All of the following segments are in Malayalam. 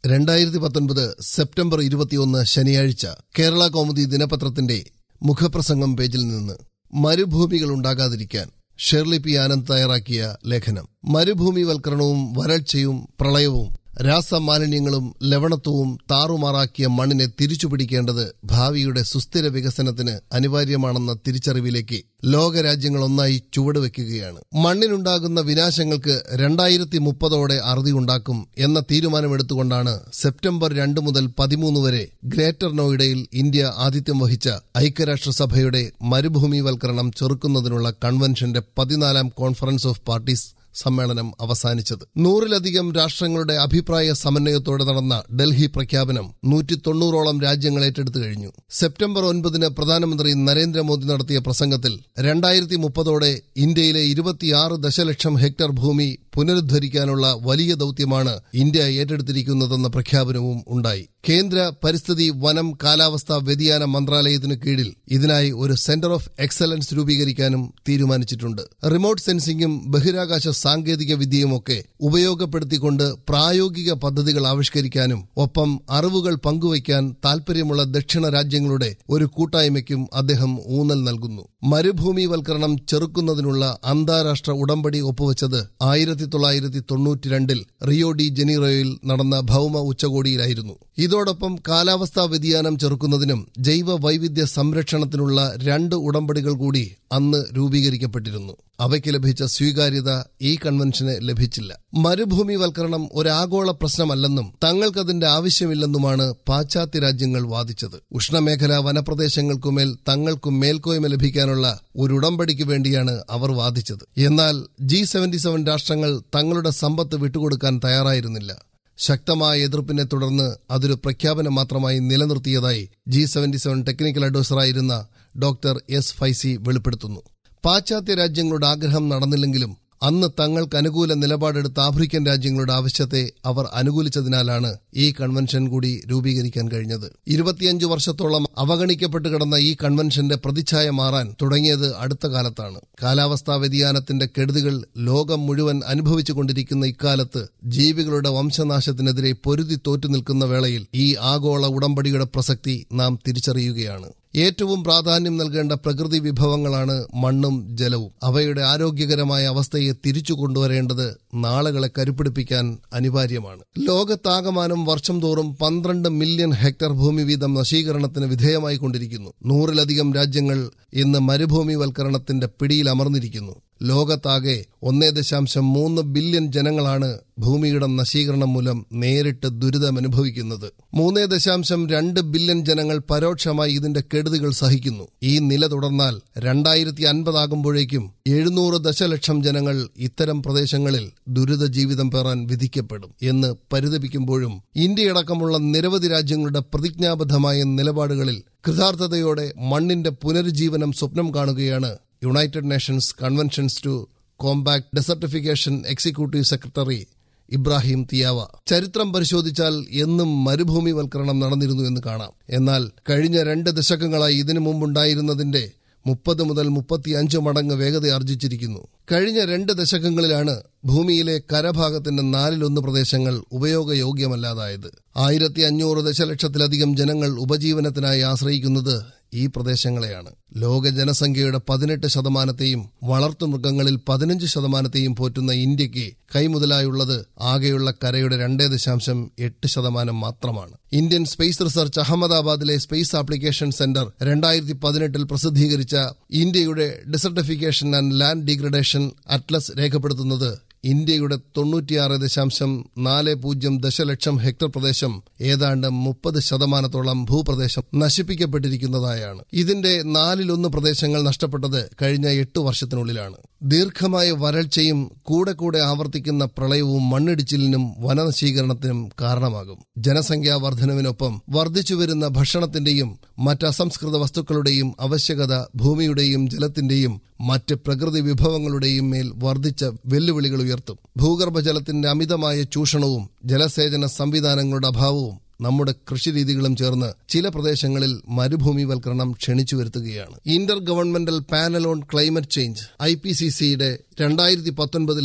രണ്ടായിരത്തി പത്തൊൻപത് സെപ്റ്റംബർ ഇരുപത്തിയൊന്ന് ശനിയാഴ്ച കേരള കൗമുദി ദിനപത്രത്തിന്റെ മുഖപ്രസംഗം പേജിൽ നിന്ന് മരുഭൂമികൾ ഉണ്ടാകാതിരിക്കാൻ ഷെർലി പി ആനന്ദ് തയ്യാറാക്കിയ ലേഖനം മരുഭൂമിവൽക്കരണവും വരൾച്ചയും പ്രളയവും രാസമാലിന്യങ്ങളും ലവണത്വവും താറുമാറാക്കിയ മണ്ണിനെ തിരിച്ചുപിടിക്കേണ്ടത് ഭാവിയുടെ സുസ്ഥിര വികസനത്തിന് അനിവാര്യമാണെന്ന തിരിച്ചറിവിലേക്ക് ലോകരാജ്യങ്ങൾ ഒന്നായി ചുവടുവെക്കുകയാണ് മണ്ണിനുണ്ടാകുന്ന വിനാശങ്ങൾക്ക് രണ്ടായിരത്തി മുപ്പതോടെ അറുതി ഉണ്ടാക്കും എന്ന തീരുമാനമെടുത്തുകൊണ്ടാണ് സെപ്റ്റംബർ രണ്ട് മുതൽ പതിമൂന്ന് വരെ ഗ്രേറ്റർ നോയിഡയിൽ ഇന്ത്യ ആതിഥ്യം വഹിച്ച ഐക്യരാഷ്ട്രസഭയുടെ മരുഭൂമിവൽക്കരണം ചെറുക്കുന്നതിനുള്ള കൺവെൻഷന്റെ പതിനാലാം കോൺഫറൻസ് ഓഫ് പാർട്ടീസ് സമ്മേളനം അവസാനിച്ചത് നൂറിലധികം രാഷ്ട്രങ്ങളുടെ അഭിപ്രായ സമന്വയത്തോടെ നടന്ന ഡൽഹി പ്രഖ്യാപനം നൂറ്റി തൊണ്ണൂറോളം രാജ്യങ്ങൾ ഏറ്റെടുത്തു കഴിഞ്ഞു സെപ്റ്റംബർ ഒൻപതിന് പ്രധാനമന്ത്രി നരേന്ദ്രമോദി നടത്തിയ പ്രസംഗത്തിൽ രണ്ടായിരത്തി മുപ്പതോടെ ഇന്ത്യയിലെ ഇരുപത്തിയാറ് ദശലക്ഷം ഹെക്ടർ ഭൂമി പുനരുദ്ധരിക്കാനുള്ള വലിയ ദൌത്യമാണ് ഇന്ത്യ ഏറ്റെടുത്തിരിക്കുന്നതെന്ന പ്രഖ്യാപനവും ഉണ്ടായി കേന്ദ്ര പരിസ്ഥിതി വനം കാലാവസ്ഥാ വ്യതിയാന മന്ത്രാലയത്തിനു കീഴിൽ ഇതിനായി ഒരു സെന്റർ ഓഫ് എക്സലൻസ് രൂപീകരിക്കാനും തീരുമാനിച്ചിട്ടുണ്ട് റിമോട്ട് സെൻസിംഗും ബഹിരാകാശ സാങ്കേതിക വിദ്യയുമൊക്കെ ഉപയോഗപ്പെടുത്തിക്കൊണ്ട് പ്രായോഗിക പദ്ധതികൾ ആവിഷ്കരിക്കാനും ഒപ്പം അറിവുകൾ പങ്കുവയ്ക്കാൻ താൽപര്യമുള്ള ദക്ഷിണ രാജ്യങ്ങളുടെ ഒരു കൂട്ടായ്മയ്ക്കും അദ്ദേഹം ഊന്നൽ നൽകുന്നു മരുഭൂമിവൽക്കരണം ചെറുക്കുന്നതിനുള്ള അന്താരാഷ്ട്ര ഉടമ്പടി ഒപ്പുവച്ചത് ആയിരത്തി തൊള്ളായിരത്തി തൊണ്ണൂറ്റിരണ്ടിൽ റിയോ ഡി ജനീറോയിൽ നടന്ന ഭൌമ ഉച്ചകോടിയിലായിരുന്നു ഇതോടൊപ്പം കാലാവസ്ഥാ വ്യതിയാനം ചെറുക്കുന്നതിനും ജൈവ വൈവിധ്യ സംരക്ഷണത്തിനുള്ള രണ്ട് ഉടമ്പടികൾ കൂടി അന്ന് രൂപീകരിക്കപ്പെട്ടിരുന്നു അവയ്ക്ക് ലഭിച്ച സ്വീകാര്യത ഈ കൺവെൻഷന് ലഭിച്ചില്ല മരുഭൂമിവൽക്കരണം ഒരാഗോള പ്രശ്നമല്ലെന്നും തങ്ങൾക്കതിന്റെ ആവശ്യമില്ലെന്നുമാണ് പാശ്ചാത്യ രാജ്യങ്ങൾ വാദിച്ചത് ഉഷ്ണമേഖലാ വനപ്രദേശങ്ങൾക്കുമേൽ തങ്ങൾക്കും മേൽക്കോയ്മ ലഭിക്കാനുള്ള ഒരു ഉടമ്പടിക്ക് വേണ്ടിയാണ് അവർ വാദിച്ചത് എന്നാൽ ജി സെവന്റി സെവൻ രാഷ്ട്രങ്ങൾ തങ്ങളുടെ സമ്പത്ത് വിട്ടുകൊടുക്കാൻ തയ്യാറായിരുന്നില്ല ശക്തമായ എതിർപ്പിനെ തുടർന്ന് അതൊരു പ്രഖ്യാപനം മാത്രമായി നിലനിർത്തിയതായി ജി സെവന്റി സെവൻ ടെക്നിക്കൽ അഡ്വൈസറായിരുന്ന ഡോക്ടർ എസ് ഫൈസി വെളിപ്പെടുത്തുന്നു പാശ്ചാത്യ രാജ്യങ്ങളുടെ ആഗ്രഹം നടന്നില്ലെങ്കിലും അന്ന് തങ്ങൾക്ക് അനുകൂല നിലപാടെടുത്ത ആഫ്രിക്കൻ രാജ്യങ്ങളുടെ ആവശ്യത്തെ അവർ അനുകൂലിച്ചതിനാലാണ് ഈ കൺവെൻഷൻ കൂടി രൂപീകരിക്കാൻ കഴിഞ്ഞത് ഇരുപത്തിയഞ്ചു വർഷത്തോളം അവഗണിക്കപ്പെട്ട് കിടന്ന ഈ കൺവെൻഷന്റെ പ്രതിച്ഛായ മാറാൻ തുടങ്ങിയത് അടുത്ത കാലത്താണ് കാലാവസ്ഥാ വ്യതിയാനത്തിന്റെ കെടുതികൾ ലോകം മുഴുവൻ അനുഭവിച്ചുകൊണ്ടിരിക്കുന്ന ഇക്കാലത്ത് ജീവികളുടെ വംശനാശത്തിനെതിരെ പൊരുതി തോറ്റു നിൽക്കുന്ന വേളയിൽ ഈ ആഗോള ഉടമ്പടിയുടെ പ്രസക്തി നാം തിരിച്ചറിയുകയാണ് ഏറ്റവും പ്രാധാന്യം നൽകേണ്ട പ്രകൃതി വിഭവങ്ങളാണ് മണ്ണും ജലവും അവയുടെ ആരോഗ്യകരമായ അവസ്ഥയെ തിരിച്ചു കൊണ്ടുവരേണ്ടത് നാളുകളെ കരുപ്പിടിപ്പിക്കാൻ അനിവാര്യമാണ് ലോകത്താകമാനം വർഷം തോറും പന്ത്രണ്ട് മില്യൺ ഹെക്ടർ ഭൂമി വീതം നശീകരണത്തിന് വിധേയമായി കൊണ്ടിരിക്കുന്നു നൂറിലധികം രാജ്യങ്ങൾ ഇന്ന് മരുഭൂമിവൽക്കരണത്തിന്റെ പിടിയിൽ അമർന്നിരിക്കുന്നു ലോകത്താകെ ഒന്നേ ദശാംശം മൂന്ന് ബില്യൺ ജനങ്ങളാണ് ഭൂമിയുടെ നശീകരണം മൂലം നേരിട്ട് ദുരിതമനുഭവിക്കുന്നത് മൂന്നേ ദശാംശം രണ്ട് ബില്യൺ ജനങ്ങൾ പരോക്ഷമായി ഇതിന്റെ കെടുതികൾ സഹിക്കുന്നു ഈ നില തുടർന്നാൽ രണ്ടായിരത്തി അൻപതാകുമ്പോഴേക്കും എഴുന്നൂറ് ദശലക്ഷം ജനങ്ങൾ ഇത്തരം പ്രദേശങ്ങളിൽ ദുരിത ജീവിതം പേറാൻ വിധിക്കപ്പെടും എന്ന് പരിതപിക്കുമ്പോഴും ഇന്ത്യയടക്കമുള്ള നിരവധി രാജ്യങ്ങളുടെ പ്രതിജ്ഞാബദ്ധമായ നിലപാടുകളിൽ കൃതാർത്ഥതയോടെ മണ്ണിന്റെ പുനരുജ്ജീവനം സ്വപ്നം കാണുകയാണ് United Nations conventions to combat desertification executive secretary Ibrahim Thiaw ചരിത്രം പരിശോധിച്ചാൽ എന്നും മരുഭൂമിവൽക്കരണം നടന്നിരുന്നു എന്ന് കാണാം എന്നാൽ കഴിഞ്ഞ രണ്ട് ദശകങ്ങളായി ഇതിനു മുമ്പുണ്ടായിരുന്നതിന്റെ മുപ്പത് മുതൽ മുപ്പത്തിയഞ്ച് മടങ്ങ് വേഗത ആർജിച്ചിരിക്കുന്നു കഴിഞ്ഞ രണ്ട് ദശകങ്ങളിലാണ് ഭൂമിയിലെ കരഭാഗത്തിന്റെ നാലിലൊന്ന് പ്രദേശങ്ങൾ ഉപയോഗയോഗ്യമല്ലാതായത് ആയിരത്തി അഞ്ഞൂറ് ദശലക്ഷത്തിലധികം ജനങ്ങൾ ഉപജീവനത്തിനായി ആശ്രയിക്കുന്നത് ഈ പ്രദേശങ്ങളെയാണ് ലോക ജനസംഖ്യയുടെ പതിനെട്ട് ശതമാനത്തെയും വളർത്തുമൃഗങ്ങളിൽ പതിനഞ്ച് ശതമാനത്തെയും പോറ്റുന്ന ഇന്ത്യക്ക് കൈമുതലായുള്ളത് ആകെയുള്ള കരയുടെ രണ്ടേ ദശാംശം എട്ട് ശതമാനം മാത്രമാണ് ഇന്ത്യൻ സ്പേസ് റിസർച്ച് അഹമ്മദാബാദിലെ സ്പേസ് ആപ്ലിക്കേഷൻ സെന്റർ രണ്ടായിരത്തി പതിനെട്ടിൽ പ്രസിദ്ധീകരിച്ച ഇന്ത്യയുടെ desertification and land degradation atlas രേഖപ്പെടുത്തുന്നത് ഇന്ത്യയുടെ തൊണ്ണൂറ്റിയാറ് ദശാംശം നാല് പൂജ്യം ദശലക്ഷം ഹെക്ടർ പ്രദേശം ഏതാണ്ട് മുപ്പത് ശതമാനത്തോളം ഭൂപ്രദേശം നശിപ്പിക്കപ്പെട്ടിരിക്കുന്നതായാണ് ഇതിന്റെ നാലിലൊന്ന് പ്രദേശങ്ങൾ നഷ്ടപ്പെട്ടത് കഴിഞ്ഞ എട്ട് വർഷത്തിനുള്ളിലാണ് ദീർഘമായ വരൾച്ചയും കൂടെ കൂടെ ആവർത്തിക്കുന്ന പ്രളയവും മണ്ണിടിച്ചിലിനും വനനശീകരണത്തിനും കാരണമാകും ജനസംഖ്യാ വർധനവിനൊപ്പം വർദ്ധിച്ചുവരുന്ന ഭക്ഷണത്തിന്റെയും മറ്റ് അസംസ്കൃത വസ്തുക്കളുടെയും ആവശ്യകത ഭൂമിയുടെയും ജലത്തിന്റെയും മറ്റ് പ്രകൃതി വിഭവങ്ങളുടെയും മേൽ വർദ്ധിച്ച വെല്ലുവിളികൾ ഉയർത്തും ഭൂഗർഭജലത്തിന്റെ അമിതമായ ചൂഷണവും ജലസേചന സംവിധാനങ്ങളുടെ അഭാവവും നമ്മുടെ കൃഷിരീതികളും ചേർന്ന് ചില പ്രദേശങ്ങളിൽ മരുഭൂമിവൽക്കരണം ക്ഷണിച്ചു വരുത്തുകയാണ് intergovernmental panel on climate change I P സി സിയുടെ രണ്ടായിരത്തി പത്തൊൻപതിലെ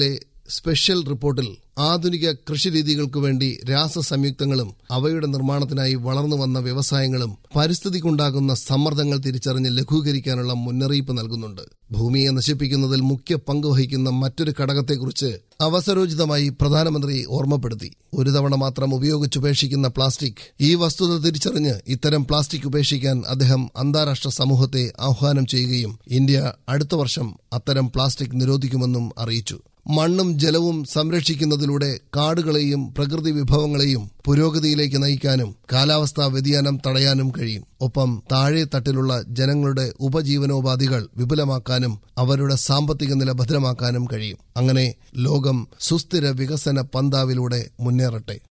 സ്പെഷ്യൽ റിപ്പോർട്ടിൽ ആധുനിക കൃഷിരീതികൾക്കു വേണ്ടി രാസസംയുക്തങ്ങളും അവയുടെ നിർമ്മാണത്തിനായി വളർന്നു വന്ന വ്യവസായങ്ങളും പരിസ്ഥിതിക്കുണ്ടാകുന്ന സമ്മർദ്ദങ്ങൾ തിരിച്ചറിഞ്ഞ് ലഘൂകരിക്കാനുള്ള മുന്നറിയിപ്പ് നൽകുന്നുണ്ട് ഭൂമിയെ നശിപ്പിക്കുന്നതിൽ മുഖ്യ പങ്ക് വഹിക്കുന്ന മറ്റൊരു ഘടകത്തെക്കുറിച്ച് അവസരോചിതമായി പ്രധാനമന്ത്രി ഓർമ്മപ്പെടുത്തി ഒരു തവണ മാത്രം ഉപയോഗിച്ചുപേക്ഷിക്കുന്ന പ്ലാസ്റ്റിക് ഈ വസ്തുത തിരിച്ചറിഞ്ഞ് ഇത്തരം പ്ലാസ്റ്റിക് ഉപേക്ഷിക്കാൻ അദ്ദേഹം അന്താരാഷ്ട്ര സമൂഹത്തെ ആഹ്വാനം ചെയ്യുകയും ഇന്ത്യ അടുത്ത വർഷം അത്തരം പ്ലാസ്റ്റിക് നിരോധിക്കുമെന്നും അറിയിച്ചു മണ്ണും ജലവും സംരക്ഷിക്കുന്നതിലൂടെ കാടുകളെയും പ്രകൃതി വിഭവങ്ങളെയും പുരോഗതിയിലേക്ക് നയിക്കാനും കാലാവസ്ഥാ വ്യതിയാനം തടയാനും കഴിയും ഒപ്പം താഴെ തട്ടിലുള്ള ജനങ്ങളുടെ ഉപജീവനോപാധികൾ വിപുലമാക്കാനും അവരുടെ സാമ്പത്തിക നില ഭദ്രമാക്കാനും കഴിയും അങ്ങനെ ലോകം സുസ്ഥിര വികസന പന്താവിലൂടെ മുന്നേറട്ടെ